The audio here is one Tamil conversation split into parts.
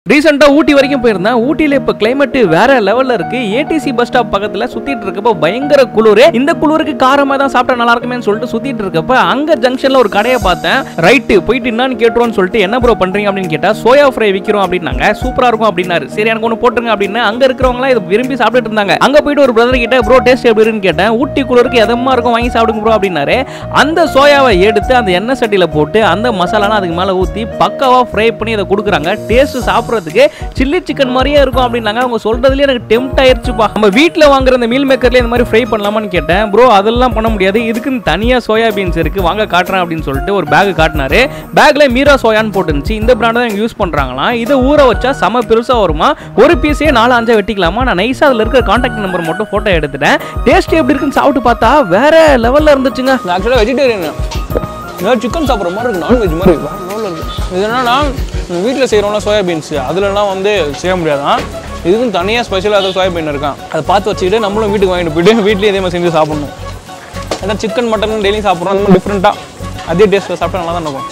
ரீசெண்டாக ஊட்டி வரைக்கும் போயிருந்தேன் ஊட்டியில் இப்போ கிளைமேட் வேற லெவலில் இருக்கு ஏடிசி பஸ் ஸ்டாப் பக்கத்தில் சுத்திட்டு இருக்கப்போ பயங்கர குளிர் இந்த குளிருக்கு காரமாக தான் சாப்பிட்டா நல்லா இருக்குமேன்னு சொல்லிட்டு சுத்திட்டு இருக்கப்ப அங்க ஜங்ஷன்ல ஒரு கடையை பார்த்தேன் ரைட்டு போயிட்டு என்னன்னு கேட்டுருவோம்னு சொல்லிட்டு என்ன ப்ரோ பண்றீங்க அப்படின்னு கேட்டா சோயா ஃப்ரை விற்கிறோம் அப்படின்னாங்க சூப்பரா இருக்கும் அப்படின்னாரு சரி எனக்கு ஒன்று போட்டுருங்க அப்படின்னு அங்க இருக்கிறவங்களாம் இதை விரும்பி சாப்பிட்டுட்டு இருந்தாங்க அங்க போயிட்டு ஒரு பிரதர் கிட்ட ப்ரோ டேஸ்ட் எப்படி இருக்குன்னு கேட்டேன் ஊட்டி குளிருக்கு எதமா இருக்கும் வாங்கி சாப்பிடுங்க ப்ரோ அப்படின்னாரு அந்த சோயாவை எடுத்து அந்த எண்ணெய் சட்டியில போட்டு அந்த மசாலாலாம் அதுக்கு மேல ஊத்தி பக்காவா ஃப்ரை பண்ணி அதை கொடுக்குறாங்க டேஸ்ட் சாப்பிட்றதுக்கு சில்லி சிக்கன் மாதிரியே இருக்கும் அப்படின்னாங்க அவங்க சொல்றதுலயே எனக்கு டெம்ட் ஆயிருச்சுப்பா நம்ம வீட்ல வாங்குற அந்த மீல் மேக்கர்ல இந்த மாதிரி ஃப்ரை பண்ணலாமான்னு கேட்டேன் ப்ரோ அதெல்லாம் பண்ண முடியாது இதுக்குன்னு தனியா சோயா பீன்ஸ் இருக்கு வாங்க காட்டுறேன் அப்படின்னு சொல்லிட்டு ஒரு பேக் காட்டினாரு பேக்ல மீரா சோயான்னு போட்டுருந்துச்சு இந்த பிராண்ட் தான் யூஸ் பண்றாங்களாம் இதை ஊற வச்சா செம பெருசா வருமா ஒரு பீஸே நாலு அஞ்சா வெட்டிக்கலாமா நான் நைஸா அதுல இருக்கிற கான்டாக்ட் நம்பர் மட்டும் போட்டோ எடுத்துட்டேன் டேஸ்ட் எப்படி இருக்குன்னு சாப்பிட்டு பார்த்தா வேற லெவல்ல இருந்துச்சுங்க நான் ஆக்சுவலாக வெஜிடேரியன் நான் சிக்கன் சாப்பிட்ற மாதிரி இருக்கு நான்வெஜ் மாதிரி இருக்கு வேற லெவலில் இருக்கு இது என்னன்னா வீட்டில் செய்கிறோம்ல சோயாபீன்ஸ் அதுலலாம் வந்து செய்ய முடியாதான் இதுக்கும் தனியாக ஸ்பெஷலாக ஏதோ சோயாபீன் இருக்கான் அதை பார்த்து வச்சுக்கிட்டு நம்மளும் வீட்டுக்கு வாங்கிட்டு போயிட்டு வீட்லேயே இதே மாதிரி செஞ்சு சாப்பிடணும் ஏன்னா சிக்கன் மட்டன் டெய்லியும் சாப்பிட்றோம் அந்த மாதிரி டிஃப்ரெண்ட்டாக அதே டேஸ்ட்டில் சாப்பிட்டா நல்லா தான் இருக்கும்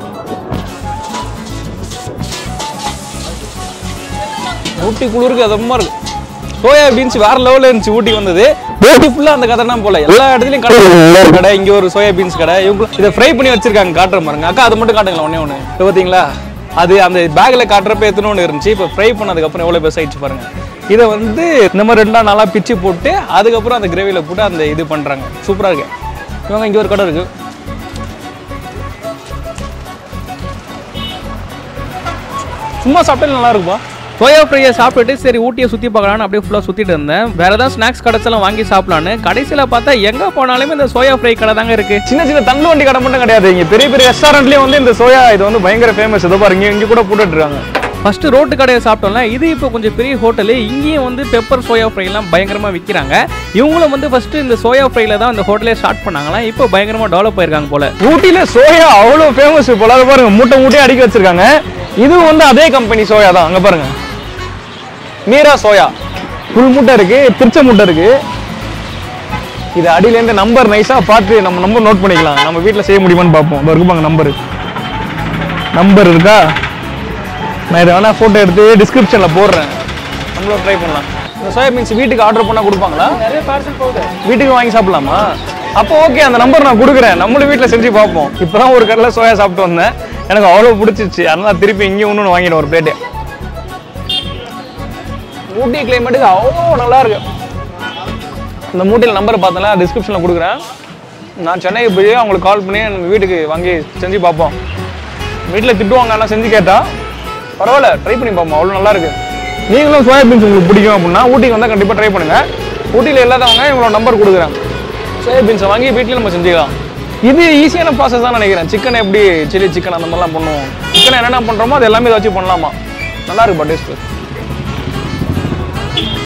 ஊட்டி குளிருக்கு அதமாக இருக்கு சோயா பீன்ஸ் வேற லெவலில் இருந்துச்சு ஊட்டிக்கு வந்தது ஊட்டி ஃபுல்லாக அந்த கதை தான் போல எல்லா இடத்துலையும் கடை இருக்கு. ஒரு கடை இங்கே ஒரு சோயா பீன்ஸ் கடை இவங்க இதை ஃப்ரை பண்ணி வச்சிருக்காங்க காட்டுற பாருங்க அக்கா அது மட்டும் காட்டுங்களா ஒண்ணே ஒன்று இப்போ பார்த்தீங்களா அது அந்த பேக்கில் காட்டுறப்ப எத்தனை ஒன்று இருந்துச்சு இப்போ ஃப்ரை பண்ணதுக்கப்புறம் எவ்வளோ பெருசு ஆயிடுச்சு பாருங்க இதை வந்து இந்த மாதிரி ரெண்டா நாளாக பிச்சு போட்டு அதுக்கப்புறம் அந்த கிரேவியில் போட்டு அந்த இது பண்ணுறாங்க சூப்பராக இருக்கு இவங்க இங்கே ஒரு கடை இருக்கு சும்மா சாப்பிட்டாலும் நல்லா இருக்குப்பா சோயா ஃப்ரையை சாப்பிட்டுட்டு சரி ஊட்டியை சுற்றி பார்க்கலான்னு அப்படியே ஃபுல்லாக சுற்றிட்டு இருந்தேன் வேற ஏதாவது ஸ்நாக்ஸ் கடைச்செல்லாம் வாங்கி சாப்பிடலான்னு கடைசியில் பார்த்தா எங்கே போனாலுமே இந்த சோயா ஃப்ரை கடை தாங்க இருக்கு சின்ன சின்ன தள்ளு வண்டி கடை மட்டும் கிடையாது இங்க பெரிய பெரிய ரெஸ்டாரண்ட்லயும் வந்து இந்த சோயா இது வந்து பயங்கர ஃபேமஸ் இதோ பாருங்க இங்க கூட போட்டுட்டு இருக்காங்க ஃபர்ஸ்ட் ரோட்டு கடையை சாப்பிட்டோம்ல இது இப்போ கொஞ்சம் பெரிய ஹோட்டலு இங்கேயும் வந்து பெப்பர் சோயா ஃப்ரைலாம் பயங்கரமாக விற்கிறாங்க இவங்களும் வந்து ஃபர்ஸ்ட் இந்த சோயா ஃப்ரைல தான் இந்த ஹோட்டலே ஸ்டார்ட் பண்ணாங்களாம் இப்போ பயங்கரமாக டெவலப் ஆயிருக்காங்க போல ஊட்டியில சோயா அவ்வளோ ஃபேமஸ் போல அதை பாருங்க மூட்டை மூட்டையே அடுக்கி வச்சிருக்காங்க இது வந்து அதே கம்பெனி சோயா தான் அங்க பாருங்க மீரா சோயா ஃபுல் மூட்டை இருக்கு திருச்ச மூட்டை இருக்கு இது அடியிலேருந்து நம்பர் நைஸாக பார்த்து நம்ம நம்பர் நோட் பண்ணிக்கலாம் நம்ம வீட்டில் செய்ய முடியுமான்னு பார்ப்போம் இதோ இருக்குப்பாங்க நம்பர் நம்பர் இருக்கா நான் இதை வேணா ஃபோட்டோ எடுத்து டிஸ்கிரிப்ஷனில் போடுறேன் நம்மளும் ட்ரை பண்ணலாம் இந்த சோயா பீன்ஸ் வீட்டுக்கு ஆர்டர் பண்ணால் கொடுப்பாங்களா நிறைய பார்சல் போகுது வீட்டுக்கு வாங்கி சாப்பிடலாமா அப்போ ஓகே அந்த நம்பர் நான் கொடுக்குறேன் நம்மளும் வீட்டில் செஞ்சு பார்ப்போம் இப்போ தான் ஒரு கடையில் சோயா சாப்பிட்டு வந்தேன் எனக்கு அவ்வளோ பிடிச்சிச்சு அதனால திருப்பி இங்கேயும் ஒன்று வாங்கிடுவேன் ஒரு பிளேட்டு ஊட்டி கிளைமேட்டுக்கு அவ்வளோ நல்லா இருக்கு இந்த மூட்டையில் நம்பர் பார்த்தேன்ல டிஸ்கிரிப்ஷனில் கொடுக்குறேன் நான் சென்னைக்கு போய் அவங்களுக்கு கால் பண்ணி நம்ம வீட்டுக்கு வாங்கி செஞ்சு பார்ப்போம் வீட்டில் திட்டுவாங்க ஆனால் செஞ்சு கேட்டா பரவாயில்ல ட்ரை பண்ணி பார்ப்போம் அவ்வளோ நல்லா இருக்கு நீங்களும் சோயா பீன்ஸ் உங்களுக்கு பிடிக்கும் அப்படின்னா ஊட்டிக்கு வந்தால் கண்டிப்பாக ட்ரை பண்ணுங்க ஊட்டியில் இல்லாதவங்க இவங்களோட நம்பர் கொடுக்குறேன் சோயா பீன்ஸை வாங்கி வீட்லயும் நம்ம செஞ்சுக்கலாம் இது ஈஸியான ப்ராசஸ் தான் நினைக்கிறேன் சிக்கன் எப்படி சில்லி சிக்கன் அந்த மாதிரிலாம் பண்ணுவோம் சிக்கன் என்னென்ன பண்ணுறோமோ அது எல்லாமே இதை வச்சு பண்ணலாமா நல்லா இருக்கு டேஸ்ட்டு